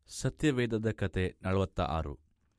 ಸತ್ಯವೇದದ ಕತೆ ನಲವತ್ತ ಆರು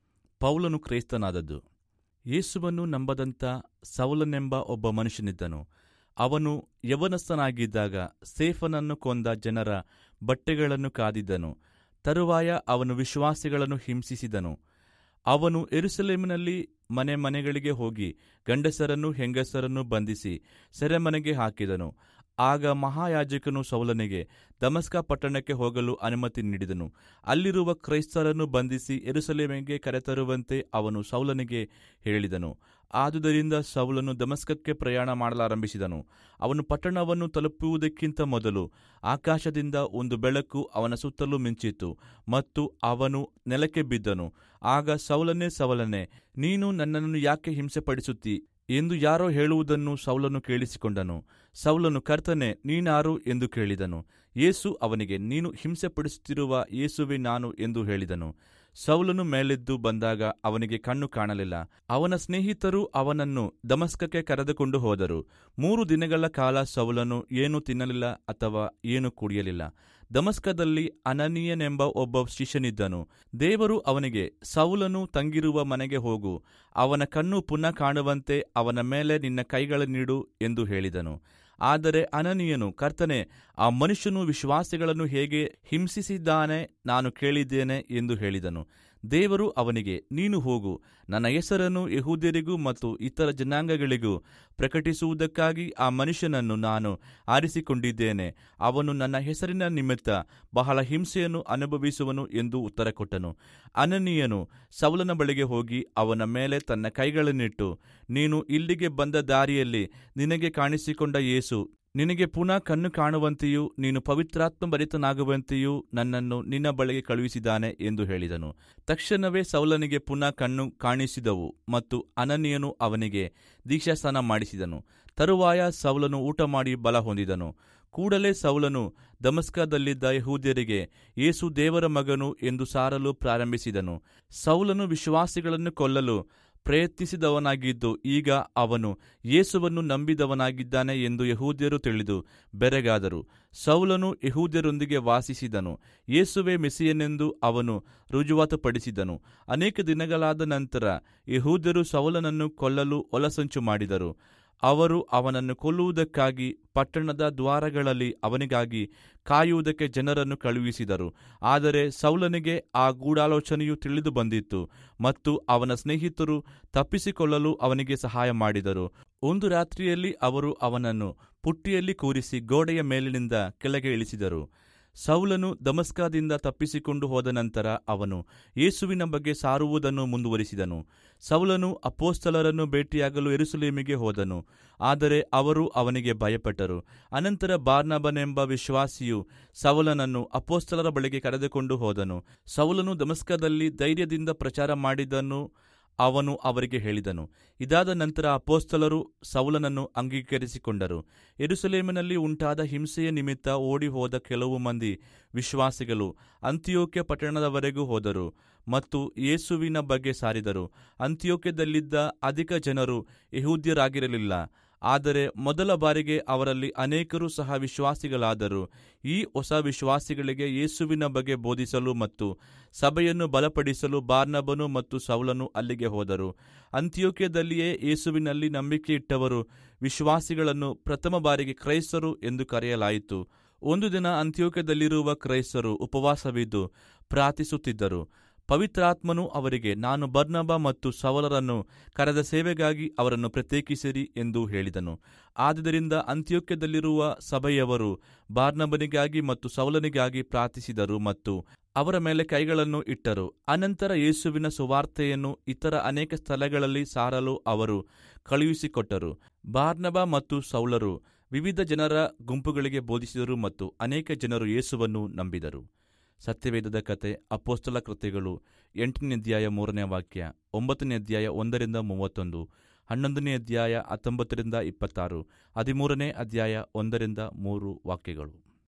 ಪೌಲನು ಕ್ರೈಸ್ತನಾದದ್ದು ಯೇಸುವನ್ನು ನಂಬದಂಥ ಸೌಲನೆಂಬ ಒಬ್ಬ ಮನುಷ್ಯನಿದ್ದನು ಅವನು ಯವನಸ್ಥನಾಗಿದ್ದಾಗ ಸೇಫನನ್ನು ಕೊಂದ ಜನರ ಬಟ್ಟೆಗಳನ್ನು ಕಾದಿದ್ದನು ತರುವಾಯ ಅವನು ವಿಶ್ವಾಸಿಗಳನ್ನು ಹಿಂಸಿಸಿದನು ಅವನು ಎರುಸಲೇಮಿನಲ್ಲಿ ಮನೆ ಮನೆಗಳಿಗೆ ಹೋಗಿ ಗಂಡಸರನ್ನು ಹೆಂಗಸರನ್ನು ಬಂಧಿಸಿ ಸೆರೆಮನೆಗೆ ಹಾಕಿದನು ಆಗ ಮಹಾಯಾಜಕನು ಸೌಲನಿಗೆ ದಮಸ್ಕ ಪಟ್ಟಣಕ್ಕೆ ಹೋಗಲು ಅನುಮತಿ ನೀಡಿದನು ಅಲ್ಲಿರುವ ಕ್ರೈಸ್ತರನ್ನು ಬಂಧಿಸಿ ಎರುಸಲೇಮಿಗೆ ಕರೆತರುವಂತೆ ಅವನು ಸೌಲನಿಗೆ ಹೇಳಿದನು ಆದುದರಿಂದ ಸೌಲನು ದಮಸ್ಕಕ್ಕೆ ಪ್ರಯಾಣ ಮಾಡಲಾರಂಭಿಸಿದನು ಅವನು ಪಟ್ಟಣವನ್ನು ತಲುಪುವುದಕ್ಕಿಂತ ಮೊದಲು ಆಕಾಶದಿಂದ ಒಂದು ಬೆಳಕು ಅವನ ಸುತ್ತಲೂ ಮಿಂಚಿತು ಮತ್ತು ಅವನು ನೆಲಕ್ಕೆ ಬಿದ್ದನು ಆಗ ಸೌಲನೇ ಸೌಲನೇ ನೀನು ನನ್ನನ್ನು ಯಾಕೆ ಹಿಂಸೆಪಡಿಸುತ್ತಿ ಎಂದು ಯಾರೋ ಹೇಳುವುದನ್ನು ಸೌಲನು ಕೇಳಿಸಿಕೊಂಡನು ಸೌಲನು ಕರ್ತನೆ ನೀನಾರು ಎಂದು ಕೇಳಿದನು ಯೇಸು ಅವನಿಗೆ ನೀನು ಹಿಂಸೆಪಡಿಸುತ್ತಿರುವ ಯೇಸುವೆ ನಾನು ಎಂದು ಹೇಳಿದನು ಸೌಲನು ಮೇಲೆದ್ದು ಬಂದಾಗ ಅವನಿಗೆ ಕಣ್ಣು ಕಾಣಲಿಲ್ಲ ಅವನ ಸ್ನೇಹಿತರು ಅವನನ್ನು ದಮಸ್ಕಕ್ಕೆ ಕರೆದುಕೊಂಡು ಹೋದರು ಮೂರು ದಿನಗಳ ಕಾಲ ಸೌಲನು ಏನೂ ತಿನ್ನಲಿಲ್ಲ ಅಥವಾ ಏನೂ ಕುಡಿಯಲಿಲ್ಲ ದಮಸ್ಕದಲ್ಲಿ ಅನನೀಯನೆಂಬ ಒಬ್ಬ ಶಿಷ್ಯನಿದ್ದನು ದೇವರು ಅವನಿಗೆ ಸೌಲನು ತಂಗಿರುವ ಮನೆಗೆ ಹೋಗು ಅವನ ಕಣ್ಣು ಪುನಃ ಕಾಣುವಂತೆ ಅವನ ಮೇಲೆ ನಿನ್ನ ಕೈಗಳನ್ನಿಡು ಎಂದು ಹೇಳಿದನು ಆದರೆ ಅನನೀಯನು ಕರ್ತನೆ ಆ ಮನುಷ್ಯನು ವಿಶ್ವಾಸಿಗಳನ್ನು ಹೇಗೆ ಹಿಂಸಿಸಿದ್ದಾನೆ ನಾನು ಕೇಳಿದ್ದೇನೆ ಎಂದು ಹೇಳಿದನು ದೇವರು ಅವನಿಗೆ ನೀನು ಹೋಗು ನನ್ನ ಹೆಸರನ್ನು ಯಹೂದ್ಯರಿಗೂ ಮತ್ತು ಇತರ ಜನಾಂಗಗಳಿಗೂ ಪ್ರಕಟಿಸುವುದಕ್ಕಾಗಿ ಆ ಮನುಷ್ಯನನ್ನು ನಾನು ಆರಿಸಿಕೊಂಡಿದ್ದೇನೆ ಅವನು ನನ್ನ ಹೆಸರಿನ ನಿಮಿತ್ತ ಬಹಳ ಹಿಂಸೆಯನ್ನು ಅನುಭವಿಸುವನು ಎಂದು ಉತ್ತರ ಕೊಟ್ಟನು ಅನನೀಯನು ಸೌಲನ ಬಳಿಗೆ ಹೋಗಿ ಅವನ ಮೇಲೆ ತನ್ನ ಕೈಗಳನ್ನಿಟ್ಟು ನೀನು ಇಲ್ಲಿಗೆ ಬಂದ ದಾರಿಯಲ್ಲಿ ನಿನಗೆ ಕಾಣಿಸಿಕೊಂಡ ಯೇಸು ನಿನಗೆ ಪುನಃ ಕಣ್ಣು ಕಾಣುವಂತೆಯೂ ನೀನು ಪವಿತ್ರಾತ್ಮ ಭರಿತನಾಗುವಂತೆಯೂ ನನ್ನನ್ನು ನಿನ್ನ ಬಳಿಗೆ ಕಳುಹಿಸಿದ್ದಾನೆ ಎಂದು ಹೇಳಿದನು ತಕ್ಷಣವೇ ಸೌಲನಿಗೆ ಪುನಃ ಕಣ್ಣು ಕಾಣಿಸಿದವು ಮತ್ತು ಅನನೀಯನು ಅವನಿಗೆ ದೀಕ್ಷಾಸ್ನಾನ ಮಾಡಿಸಿದನು ತರುವಾಯ ಸೌಲನು ಊಟ ಮಾಡಿ ಬಲ ಹೊಂದಿದನು ಕೂಡಲೇ ಸೌಲನು ದಮಸ್ಕದಲ್ಲಿದ್ದ ಯಹೂದ್ಯರಿಗೆ ಯೇಸು ದೇವರ ಮಗನು ಎಂದು ಸಾರಲು ಪ್ರಾರಂಭಿಸಿದನು ಸೌಲನು ವಿಶ್ವಾಸಿಗಳನ್ನು ಕೊಲ್ಲಲು ಪ್ರಯತ್ನಿಸಿದವನಾಗಿದ್ದು ಈಗ ಅವನು ಯೇಸುವನ್ನು ನಂಬಿದವನಾಗಿದ್ದಾನೆ ಎಂದು ಯಹೂದ್ಯರು ತಿಳಿದು ಬೆರಗಾದರು ಸೌಲನು ಯಹೂದ್ಯರೊಂದಿಗೆ ವಾಸಿಸಿದನು ಯೇಸುವೆ ಮೆಸಿಯನೆಂದು ಅವನು ರುಜುವಾತುಪಡಿಸಿದನು ಅನೇಕ ದಿನಗಳಾದ ನಂತರ ಯಹೂದ್ಯರು ಸೌಲನನ್ನು ಕೊಲ್ಲಲು ಒಲಸಂಚು ಮಾಡಿದರು ಅವರು ಅವನನ್ನು ಕೊಲ್ಲುವುದಕ್ಕಾಗಿ ಪಟ್ಟಣದ ದ್ವಾರಗಳಲ್ಲಿ ಅವನಿಗಾಗಿ ಕಾಯುವುದಕ್ಕೆ ಜನರನ್ನು ಕಳುಹಿಸಿದರು ಆದರೆ ಸೌಲನಿಗೆ ಆ ಗೂಢಾಲೋಚನೆಯು ತಿಳಿದು ಬಂದಿತ್ತು ಮತ್ತು ಅವನ ಸ್ನೇಹಿತರು ತಪ್ಪಿಸಿಕೊಳ್ಳಲು ಅವನಿಗೆ ಸಹಾಯ ಮಾಡಿದರು ಒಂದು ರಾತ್ರಿಯಲ್ಲಿ ಅವರು ಅವನನ್ನು ಪುಟ್ಟಿಯಲ್ಲಿ ಕೂರಿಸಿ ಗೋಡೆಯ ಮೇಲಿನಿಂದ ಕೆಳಗೆ ಇಳಿಸಿದರು ಸೌಲನು ದಮಸ್ಕದಿಂದ ತಪ್ಪಿಸಿಕೊಂಡು ಹೋದ ನಂತರ ಅವನು ಯೇಸುವಿನ ಬಗ್ಗೆ ಸಾರುವುದನ್ನು ಮುಂದುವರಿಸಿದನು ಸೌಲನು ಅಪೋಸ್ತಲರನ್ನು ಭೇಟಿಯಾಗಲು ಎರುಸಲೇಮಿಗೆ ಹೋದನು ಆದರೆ ಅವರು ಅವನಿಗೆ ಭಯಪಟ್ಟರು ಅನಂತರ ಬಾರ್ನಬನೆಂಬ ವಿಶ್ವಾಸಿಯು ಸೌಲನನ್ನು ಅಪೋಸ್ತಲರ ಬಳಿಗೆ ಕರೆದುಕೊಂಡು ಹೋದನು ಸೌಲನು ದಮಸ್ಕದಲ್ಲಿ ಧೈರ್ಯದಿಂದ ಪ್ರಚಾರ ಮಾಡಿದ್ದನ್ನು ಅವನು ಅವರಿಗೆ ಹೇಳಿದನು ಇದಾದ ನಂತರ ಅಪೋಸ್ತಲರು ಸೌಲನನ್ನು ಅಂಗೀಕರಿಸಿಕೊಂಡರು ಎರುಸಲೇಮಿನಲ್ಲಿ ಉಂಟಾದ ಹಿಂಸೆಯ ನಿಮಿತ್ತ ಓಡಿ ಹೋದ ಕೆಲವು ಮಂದಿ ವಿಶ್ವಾಸಿಗಳು ಅಂತ್ಯೋಕ್ಯ ಪಟ್ಟಣದವರೆಗೂ ಹೋದರು ಮತ್ತು ಯೇಸುವಿನ ಬಗ್ಗೆ ಸಾರಿದರು ಅಂತ್ಯೋಕ್ಯದಲ್ಲಿದ್ದ ಅಧಿಕ ಜನರು ಯಹೂದ್ಯರಾಗಿರಲಿಲ್ಲ ಆದರೆ ಮೊದಲ ಬಾರಿಗೆ ಅವರಲ್ಲಿ ಅನೇಕರು ಸಹ ವಿಶ್ವಾಸಿಗಳಾದರು ಈ ಹೊಸ ವಿಶ್ವಾಸಿಗಳಿಗೆ ಯೇಸುವಿನ ಬಗ್ಗೆ ಬೋಧಿಸಲು ಮತ್ತು ಸಭೆಯನ್ನು ಬಲಪಡಿಸಲು ಬಾರ್ನಬನು ಮತ್ತು ಸೌಲನು ಅಲ್ಲಿಗೆ ಹೋದರು ಅಂತ್ಯೋಕ್ಯದಲ್ಲಿಯೇ ಯೇಸುವಿನಲ್ಲಿ ನಂಬಿಕೆ ಇಟ್ಟವರು ವಿಶ್ವಾಸಿಗಳನ್ನು ಪ್ರಥಮ ಬಾರಿಗೆ ಕ್ರೈಸ್ತರು ಎಂದು ಕರೆಯಲಾಯಿತು ಒಂದು ದಿನ ಅಂತ್ಯೋಕ್ಯದಲ್ಲಿರುವ ಕ್ರೈಸ್ತರು ಉಪವಾಸವಿದ್ದು ಪ್ರಾರ್ಥಿಸುತ್ತಿದ್ದರು ಪವಿತ್ರಾತ್ಮನು ಅವರಿಗೆ ನಾನು ಬರ್ನಬ ಮತ್ತು ಸವಲರನ್ನು ಕರೆದ ಸೇವೆಗಾಗಿ ಅವರನ್ನು ಪ್ರತ್ಯೇಕಿಸಿರಿ ಎಂದು ಹೇಳಿದನು ಆದುದರಿಂದ ಅಂತ್ಯೋಕ್ಯದಲ್ಲಿರುವ ಸಭೆಯವರು ಬಾರ್ನಬನಿಗಾಗಿ ಮತ್ತು ಸೌಲನಿಗಾಗಿ ಪ್ರಾರ್ಥಿಸಿದರು ಮತ್ತು ಅವರ ಮೇಲೆ ಕೈಗಳನ್ನು ಇಟ್ಟರು ಅನಂತರ ಯೇಸುವಿನ ಸುವಾರ್ತೆಯನ್ನು ಇತರ ಅನೇಕ ಸ್ಥಳಗಳಲ್ಲಿ ಸಾರಲು ಅವರು ಕಳುಹಿಸಿಕೊಟ್ಟರು ಬಾರ್ನಬ ಮತ್ತು ಸೌಲರು ವಿವಿಧ ಜನರ ಗುಂಪುಗಳಿಗೆ ಬೋಧಿಸಿದರು ಮತ್ತು ಅನೇಕ ಜನರು ಯೇಸುವನ್ನು ನಂಬಿದರು ಸತ್ಯವೇದದ ಕತೆ ಅಪೋಸ್ತಲ ಕೃತ್ಯಗಳು ಎಂಟನೇ ಅಧ್ಯಾಯ ಮೂರನೇ ವಾಕ್ಯ ಒಂಬತ್ತನೇ ಅಧ್ಯಾಯ ಒಂದರಿಂದ ಮೂವತ್ತೊಂದು ಹನ್ನೊಂದನೇ ಅಧ್ಯಾಯ ಹತ್ತೊಂಬತ್ತರಿಂದ ಇಪ್ಪತ್ತಾರು ಹದಿಮೂರನೇ ಅಧ್ಯಾಯ ಒಂದರಿಂದ ಮೂರು ವಾಕ್ಯಗಳು